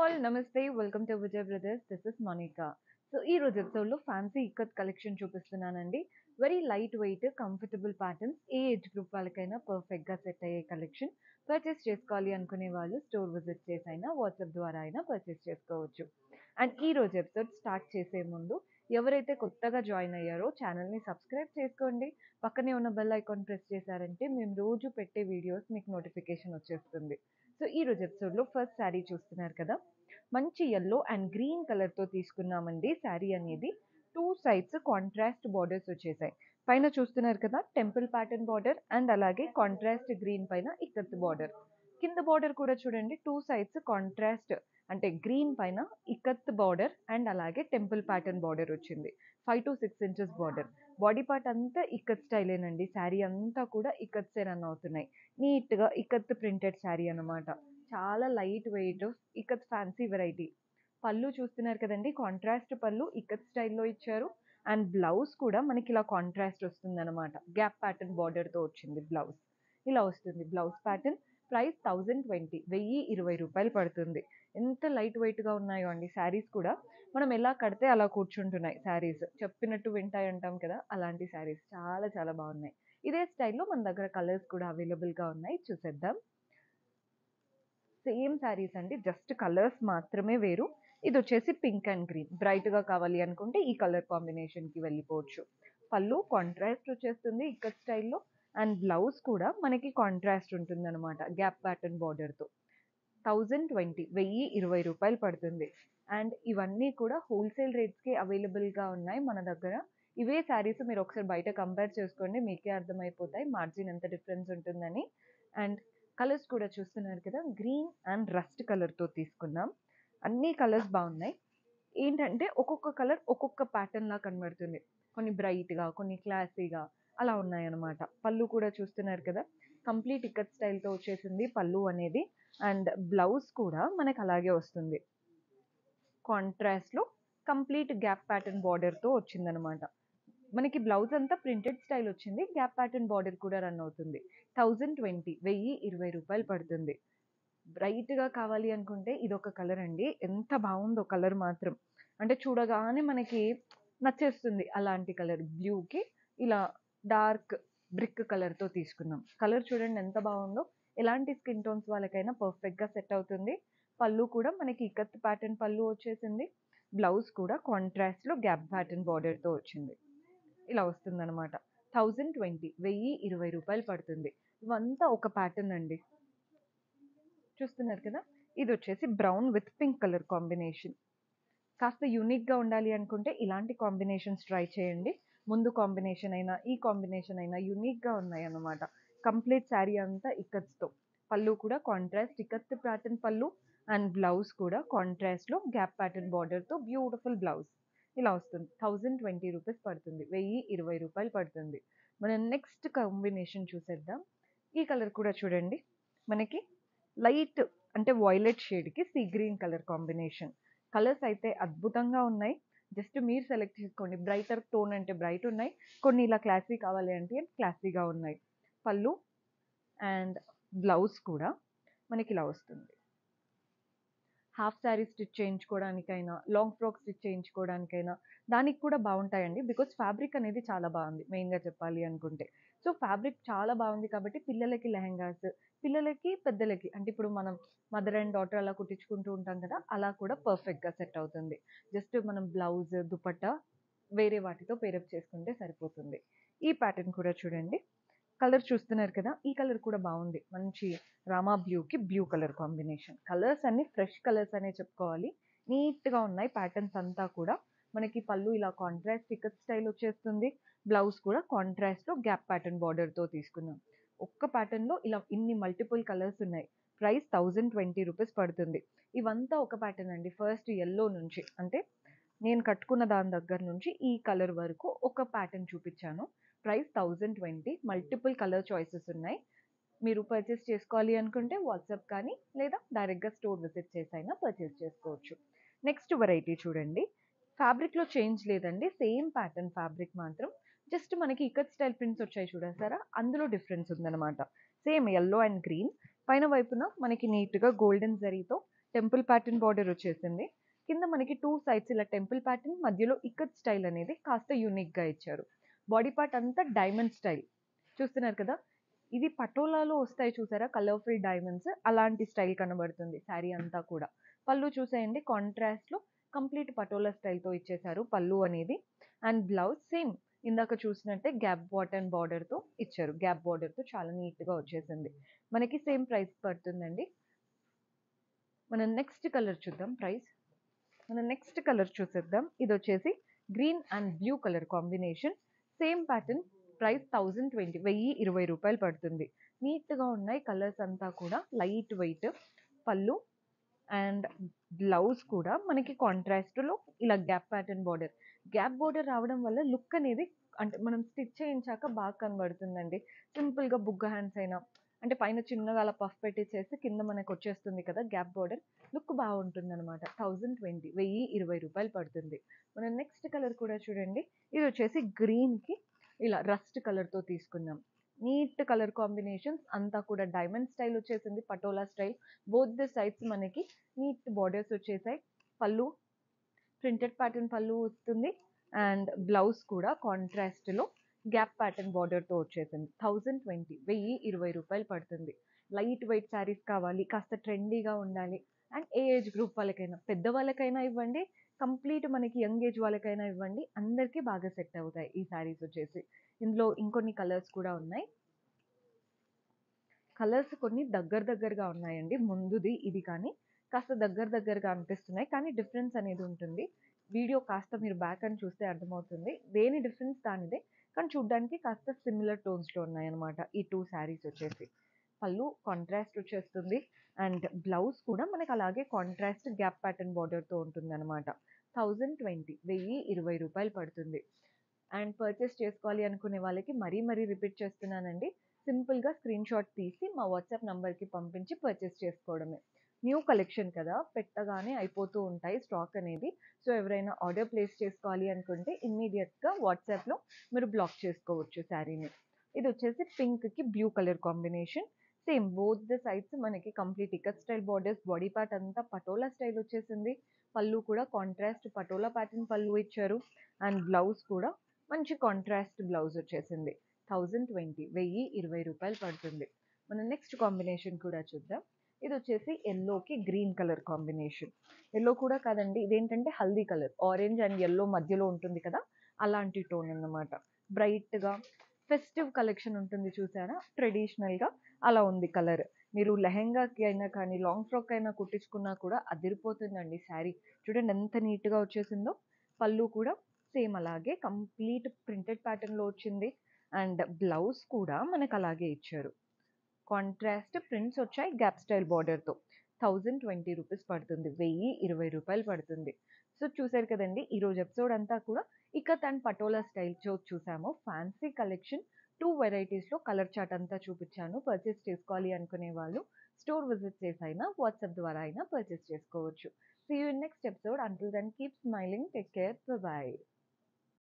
all నమస్తే welcome to Vijay brothers this is Monica so ఈ రోజు ఎపిసోడ్లో ఫ్యాన్సీ ఇక్కత్ కలెక్షన్ చూపిస్తున్నానండి very light weight comfortable patterns a age group వాళ్ళకైనా పర్ఫెక్ట్గా సెట్ అయ్యే కలెక్షన్ పర్చేస్ చేసుకోవాలి అనుకునే వాళ్ళు స్టోర్ విజిట్ చేసి అయినా వాట్సాప్ ద్వారా అయినా పర్చేస్ చేసుకోవచ్చు అండ్ ఈ రోజు ఎపిసోడ్ స్టార్ట్ చేసే ముందు ఎవరైతే కొత్తగా జాయిన్ అయ్యారో ఛానల్ని సబ్స్క్రైబ్ చేసుకోండి పక్కనే ఉన్న బెల్ ఐకాన్ ప్రెస్ చేశారంటే మేము రోజు పెట్టే వీడియోస్ మీకు నోటిఫికేషన్ వచ్చేస్తుంది సో ఈ రోజు ఎపిసోడ్లో ఫస్ట్ శారీ చూస్తున్నారు కదా మంచి ఎల్లో అండ్ గ్రీన్ కలర్తో తీసుకున్నామండి శారీ అనేది టూ సైడ్స్ కాంట్రాస్ట్ బార్డర్స్ వచ్చేసాయి పైన చూస్తున్నారు కదా టెంపుల్ ప్యాటర్న్ బార్డర్ అండ్ అలాగే కాంట్రాస్ట్ గ్రీన్ పైన ఇక్కత్ బార్డర్ కింద బార్డర్ కూడా చూడండి టూ సైడ్స్ కాంట్రాస్ట్ అంటే గ్రీన్ పైన ఇక్కత్ బార్డర్ అండ్ అలాగే టెంపుల్ ప్యాటర్న్ బార్డర్ వచ్చింది five to six inches border body part అంతా ఇక్కత్ స్టైలేనండి శారీ అంతా కూడా ఇక్కత్సే రన్ అవుతున్నాయి నీట్గా ఇక్కత్ ప్రింటెడ్ శారీ అనమాట చాలా light weight ikat fancy variety పళ్ళు చూస్తున్నారు కదండి కాంట్రాస్ట్ పళ్ళు ఇక్కత్ స్టైల్లో ఇచ్చారు అండ్ బ్లౌజ్ కూడా మనకి ఇలా కాంట్రాస్ట్ వస్తుంది అనమాట గ్యాప్ ప్యాటర్న్ బార్డర్తో వచ్చింది బ్లౌజ్ ఇలా వస్తుంది blouse pattern price thousand twenty వెయ్యి ఇరవై రూపాయలు పడుతుంది ఎంత లైట్ వెయిట్గా ఉన్నాయో అండి శారీస్ కూడా మనం ఎలా కడితే అలా కూర్చుంటున్నాయి శారీస్ చెప్పినట్టు వింటాయి అంటాం కదా అలాంటి శారీస్ చాలా చాలా బాగున్నాయి ఇదే స్టైల్లో మన దగ్గర కలర్స్ కూడా అవైలబుల్గా ఉన్నాయి చూసేద్దాం సేమ్ శారీస్ అండి జస్ట్ కలర్స్ మాత్రమే వేరు ఇది వచ్చేసి పింక్ అండ్ గ్రీన్ బ్రైట్గా కావాలి అనుకుంటే ఈ కలర్ కాంబినేషన్కి వెళ్ళిపోవచ్చు పళ్ళు కాంట్రాస్ట్ వచ్చేస్తుంది ఇక్కడ స్టైల్లో అండ్ బ్లౌజ్ కూడా మనకి కాంట్రాస్ట్ ఉంటుంది అనమాట గ్యాప్ ప్యాటర్న్ బార్డర్తో థౌజండ్ ట్వంటీ వెయ్యి ఇరవై రూపాయలు పడుతుంది అండ్ ఇవన్నీ కూడా హోల్సేల్ రేట్స్కి అవైలబుల్గా ఉన్నాయి మన దగ్గర ఇవే శారీస్ మీరు ఒకసారి బయట కంపేర్ చేసుకోండి మీకే అర్థమైపోతాయి మార్జిన్ ఎంత డిఫరెన్స్ ఉంటుందని అండ్ కలర్స్ కూడా చూస్తున్నారు కదా గ్రీన్ అండ్ రస్ట్ కలర్తో తీసుకున్నాం అన్ని కలర్స్ బాగున్నాయి ఏంటంటే ఒక్కొక్క కలర్ ఒక్కొక్క ప్యాటర్న్ లా కనబడుతుంది కొన్ని బ్రైట్గా కొన్ని క్లాసీగా అలా ఉన్నాయన్నమాట పళ్ళు కూడా చూస్తున్నారు కదా కంప్లీట్ ఇక్కత్ స్టైల్తో వచ్చేసింది పళ్ళు అనేది అండ్ బ్లౌజ్ కూడా మనకు అలాగే వస్తుంది కాంట్రాస్ట్లో కంప్లీట్ గ్యాప్ ప్యాటర్న్ బార్డర్తో వచ్చిందనమాట మనకి బ్లౌజ్ అంతా ప్రింటెడ్ స్టైల్ వచ్చింది గ్యాప్ ప్యాటర్న్ బార్డర్ కూడా రన్ అవుతుంది థౌజండ్ ట్వంటీ వెయ్యి ఇరవై రూపాయలు పడుతుంది బ్రైట్గా కావాలి అనుకుంటే ఇది ఒక కలర్ అండి ఎంత బాగుందో కలర్ మాత్రం అంటే చూడగానే మనకి నచ్చేస్తుంది అలాంటి కలర్ బ్లూకి ఇలా డార్క్ బ్రిక్ కలర్తో తీసుకున్నాం కలర్ చూడండి ఎంత బాగుందో ఎలాంటి స్కిన్ టోన్స్ వాళ్ళకైనా పర్ఫెక్ట్గా సెట్ అవుతుంది పళ్ళు కూడా మనకి ఇక్కత్ ప్యాటర్న్ పళ్ళు వచ్చేసింది బ్లౌజ్ కూడా కాంట్రాస్ట్లో గ్యాప్ ప్యాటర్న్ బార్డర్తో వచ్చింది ఇలా వస్తుందన్నమాట థౌజండ్ ట్వంటీ వెయ్యి ఇరవై రూపాయలు పడుతుంది ఇవంతా ఒక ప్యాటర్న్ అండి చూస్తున్నారు కదా ఇది వచ్చేసి brown with pink colour combination కాస్త యూనిక్గా ఉండాలి అనుకుంటే ఇలాంటి కాంబినేషన్స్ ట్రై చేయండి ముందు కాంబినేషన్ అయినా ఈ కాంబినేషన్ అయినా యూనిక్గా ఉన్నాయి అన్నమాట కంప్లీట్ శారీ అంతా ఇక్కత్స్తో పళ్ళు కూడా కాంట్రాస్ట్ ఇక్కత్ ప్యాటర్న్ పళ్ళు అండ్ బ్లౌజ్ కూడా కాంట్రాస్ట్లో గ్యాప్ ప్యాటర్న్ బార్డర్తో బ్యూటిఫుల్ బ్లౌజ్ ఇలా వస్తుంది థౌజండ్ ట్వంటీ రూపీస్ పడుతుంది వెయ్యి ఇరవై రూపాయలు పడుతుంది మనం నెక్స్ట్ కాంబినేషన్ చూసేద్దాం ఈ కలర్ కూడా చూడండి మనకి లైట్ అంటే వాయిలెట్ షేడ్కి sea green colour combination colours అయితే అద్భుతంగా ఉన్నాయి జస్ట్ మీరు సెలెక్ట్ చేసుకోండి బ్రైటర్ టోన్ అంటే బ్రైట్ ఉన్నాయి కొన్ని ఇలా క్లాసీ కావాలి అంటే క్లాసీగా ఉన్నాయి పళ్ళు అండ్ బ్లౌజ్ కూడా మనకి ఇలా వస్తుంది హాఫ్ శారీ స్టిచ్ చేయించుకోవడానికైనా లాంగ్ ఫ్రాక్ స్టిచ్ చేయించుకోవడానికైనా దానికి కూడా బాగుంటాయండి బికాస్ ఫ్యాబ్రిక్ అనేది చాలా బాగుంది మెయిన్గా చెప్పాలి అనుకుంటే సో ఫ్యాబ్రిక్ చాలా బాగుంది కాబట్టి పిల్లలకి లెహెంగాస్ పిల్లలకి పెద్దలకి అంటే ఇప్పుడు మనం మదర్ అండ్ డాటర్ అలా కుట్టించుకుంటూ ఉంటాం కదా అలా కూడా పర్ఫెక్ట్గా సెట్ అవుతుంది జస్ట్ మనం బ్లౌజ్ దుపట్టా వేరే వాటితో పేరప్ చేసుకుంటే సరిపోతుంది ఈ ప్యాటర్న్ కూడా చూడండి కలర్ చూస్తున్నారు కదా ఈ కలర్ కూడా బాగుంది మంచి రామా బ్లూకి బ్లూ కలర్ కాంబినేషన్ కలర్స్ అన్ని ఫ్రెష్ కలర్స్ అనే చెప్పుకోవాలి నీట్గా ఉన్నాయి ప్యాటర్న్స్ అంతా కూడా మనకి పళ్ళు ఇలా కాంట్రాస్ట్ ఇకత్ స్టైల్ వచ్చేస్తుంది బ్లౌజ్ కూడా కాంట్రాస్ట్లో గ్యాప్ ప్యాటర్న్ బార్డర్తో తీసుకున్నాం ఒక్క ప్యాటర్న్లో ఇలా ఇన్ని మల్టిపుల్ కలర్స్ ఉన్నాయి ప్రైస్ థౌజండ్ ట్వంటీ రూపీస్ పడుతుంది ఇవంతా ఒక ప్యాటర్న్ అండి ఫస్ట్ ఎల్లో నుంచి అంటే నేను కట్టుకున్న దాని దగ్గర నుంచి ఈ కలర్ వరకు ఒక ప్యాటర్న్ చూపించాను price thousand twenty multiple colour choices ఉన్నాయి మీరు పర్చేస్ చేసుకోవాలి అనుకుంటే వాట్సాప్ కానీ లేదా డైరెక్ట్గా స్టోర్ విజిట్ చేసి అయినా పర్చేస్ చేసుకోవచ్చు నెక్స్ట్ వెరైటీ చూడండి ఫ్యాబ్రిక్లో చేంజ్ లేదండి సేమ్ ప్యాటర్న్ ఫ్యాబ్రిక్ మాత్రం జస్ట్ మనకి ఇకత్ స్టైల్ ప్రింట్స్ వచ్చాయి చూడసారా అందులో డిఫరెన్స్ ఉందన్నమాట సేమ్ ఎల్లో అండ్ గ్రీన్ పైన వైపున మనకి నీట్గా గోల్డెన్ జరీతో టెంపుల్ ప్యాటర్న్ బార్డర్ వచ్చేసింది కింద మనకి టూ సైడ్స్ ఇలా టెంపుల్ ప్యాటర్న్ మధ్యలో ఇక్కత్ స్టైల్ అనేది కాస్త యూనిక్గా ఇచ్చారు బాడీ పార్ట్ అంతా డైమండ్ స్టైల్ చూస్తున్నారు కదా ఇది పటోలాలో వస్తాయి చూసారా కలర్ఫుల్ డైమండ్స్ అలాంటి స్టైల్ కనబడుతుంది శారీ అంతా కూడా పళ్ళు చూసేయండి కాంట్రాస్ట్లో కంప్లీట్ పటోలా స్టైల్తో ఇచ్చేసారు పళ్ళు అనేది అండ్ బ్లౌజ్ సేమ్ ఇందాక చూసినట్టే గ్యాప్ బాటన్ బార్డర్తో ఇచ్చారు గ్యాప్ బార్డర్తో చాలా నీట్గా వచ్చేసింది మనకి సేమ్ ప్రైస్ పడుతుందండి మనం నెక్స్ట్ కలర్ చూద్దాం ప్రైస్ మనం నెక్స్ట్ కలర్ చూసేద్దాం ఇది వచ్చేసి green and blue colour combination same pattern price thousand twenty వెయ్యి ఇరవై రూపాయలు పడుతుంది నీట్గా ఉన్నాయి కలర్స్ అంతా కూడా లైట్ వెయిట్ పళ్ళు అండ్ బ్లౌజ్ కూడా మనకి కాంట్రాస్ట్లో ఇలా gap pattern border gap border రావడం వల్ల లుక్ అనేది అంటే మనం స్టిచ్ చేయించాక బాగా కనబడుతుందండి సింపుల్గా బుగ్గ హ్యాండ్స్ అయినా అంటే పైన చిన్నగా అలా పఫ్ పెట్టించేసి కింద మనకు వచ్చేస్తుంది కదా గ్యాప్ బార్డర్ లుక్ బాగుంటుంది అనమాట థౌజండ్ ట్వంటీ వెయ్యి ఇరవై రూపాయలు పడుతుంది మనం నెక్స్ట్ కలర్ కూడా చూడండి ఇది వచ్చేసి గ్రీన్కి ఇలా రస్ట్ కలర్తో తీసుకున్నాం నీట్ కలర్ కాంబినేషన్స్ అంతా కూడా డైమండ్ స్టైల్ వచ్చేసింది patola style both the sides మనకి నీట్ బార్డర్స్ వచ్చేసాయి పళ్ళు ప్రింటెడ్ ప్యాటర్న్ పళ్ళు వస్తుంది అండ్ బ్లౌజ్ కూడా కాంట్రాస్ట్లో గ్యాప్ ప్యాటర్న్ బార్డర్తో వచ్చేసింది థౌజండ్ ట్వంటీ వెయ్యి ఇరవై రూపాయలు పడుతుంది లైట్ వెయిట్ శారీస్ కావాలి కాస్త ట్రెండీగా ఉండాలి అండ్ ఏ ఏజ్ గ్రూప్ వాళ్ళకైనా పెద్ద వాళ్ళకైనా ఇవ్వండి కంప్లీట్ మనకి యంగ్ ఏజ్ వాళ్ళకైనా ఇవ్వండి అందరికీ బాగా సెట్ అవుతాయి ఈ శారీస్ వచ్చేసి ఇందులో ఇంకొన్ని కలర్స్ కూడా ఉన్నాయి కలర్స్ కొన్ని దగ్గర దగ్గరగా ఉన్నాయండి ముందుది ఇది కానీ కాస్త దగ్గర దగ్గరగా అనిపిస్తున్నాయి కానీ డిఫరెన్స్ అనేది ఉంటుంది వీడియో కాస్త మీరు బ్యాక్ అని చూస్తే అర్థమవుతుంది దేని డిఫరెన్స్ దానిదే కానీ చూడ్డానికి కాస్త సిమిలర్ టోన్స్లో ఉన్నాయన్నమాట ఈ టూ శారీస్ వచ్చేసి పళ్ళు కాంట్రాస్ట్ వచ్చేస్తుంది అండ్ బ్లౌజ్ కూడా మనకి అలాగే కాంట్రాస్ట్ గ్యాప్ ప్యాటర్న్ బార్డర్తో ఉంటుంది అనమాట థౌజండ్ ట్వంటీ వెయ్యి ఇరవై రూపాయలు పడుతుంది అండ్ పర్చేస్ చేసుకోవాలి అనుకునే వాళ్ళకి మరీ మరీ రిపీట్ చేస్తున్నానండి సింపుల్గా స్క్రీన్ షాట్ తీసి మా వాట్సాప్ నెంబర్కి పంపించి పర్చేస్ చేసుకోవడమే న్యూ కలెక్షన్ కదా పెట్టగానే అయిపోతూ ఉంటాయి స్టాక్ అనేది సో ఎవరైనా ఆర్డర్ ప్లేస్ చేసుకోవాలి అనుకుంటే ఇమ్మీడియట్గా వాట్సాప్లో మీరు బ్లాక్ చేసుకోవచ్చు శారీని ఇది వచ్చేసి పింక్కి blue colour combination same both the sides మనకి complete ikat style borders body part అంతా పటోలా స్టైల్ వచ్చేసింది పళ్ళు కూడా కాంట్రాస్ట్ పటోలా ప్యాటర్న్ పళ్ళు ఇచ్చారు అండ్ బ్లౌజ్ కూడా మంచి కాంట్రాస్ట్ బ్లౌజ్ వచ్చేసింది థౌజండ్ ట్వంటీ వెయ్యి ఇరవై రూపాయలు పడుతుంది మనం నెక్స్ట్ కాంబినేషన్ కూడా చూద్దాం ఇది వచ్చేసి ఎల్లోకి గ్రీన్ కలర్ కాంబినేషన్ ఎల్లో కూడా కాదండి ఇదేంటంటే haldi colour orange and yellow మధ్యలో ఉంటుంది కదా అలాంటి టోన్ అన్నమాట బ్రైట్గా ఫెస్టివ్ కలెక్షన్ ఉంటుంది చూసారా ట్రెడిషనల్గా అలా ఉంది కలర్ మీరు లెహెంగాకి అయినా కానీ లాంగ్ ఫ్రాక్ అయినా కుట్టించుకున్నా కూడా అదిరిపోతుందండి శారీ చూడండి ఎంత నీట్గా వచ్చేసిందో పళ్ళు కూడా సేమ్ అలాగే కంప్లీట్ ప్రింటెడ్ ప్యాటర్న్లో వచ్చింది అండ్ బ్లౌజ్ కూడా మనకు అలాగే ఇచ్చారు కాంట్రాస్ట్ ప్రింట్స్ వచ్చాయి గ్యాప్ స్టైల్ బార్డర్తో థౌజండ్ ట్వంటీ రూపీస్ పడుతుంది వెయ్యి ఇరవై రూపాయలు పడుతుంది సో చూసారు కదండి ఈరోజు ఎపిసోడ్ అంతా కూడా ఇకత్ అండ్ పటోలా స్టైల్ చో చూసాము ఫ్యాన్సీ కలెక్షన్ టూ వెరైటీస్లో కలర్ చార్ట్ అంతా చూపించాను పర్చేస్ చేసుకోవాలి అనుకునే వాళ్ళు స్టోర్ విజిట్ చేసి అయినా వాట్సాప్ ద్వారా అయినా పర్చేస్ చేసుకోవచ్చు see you next episode until then keep smiling take care bye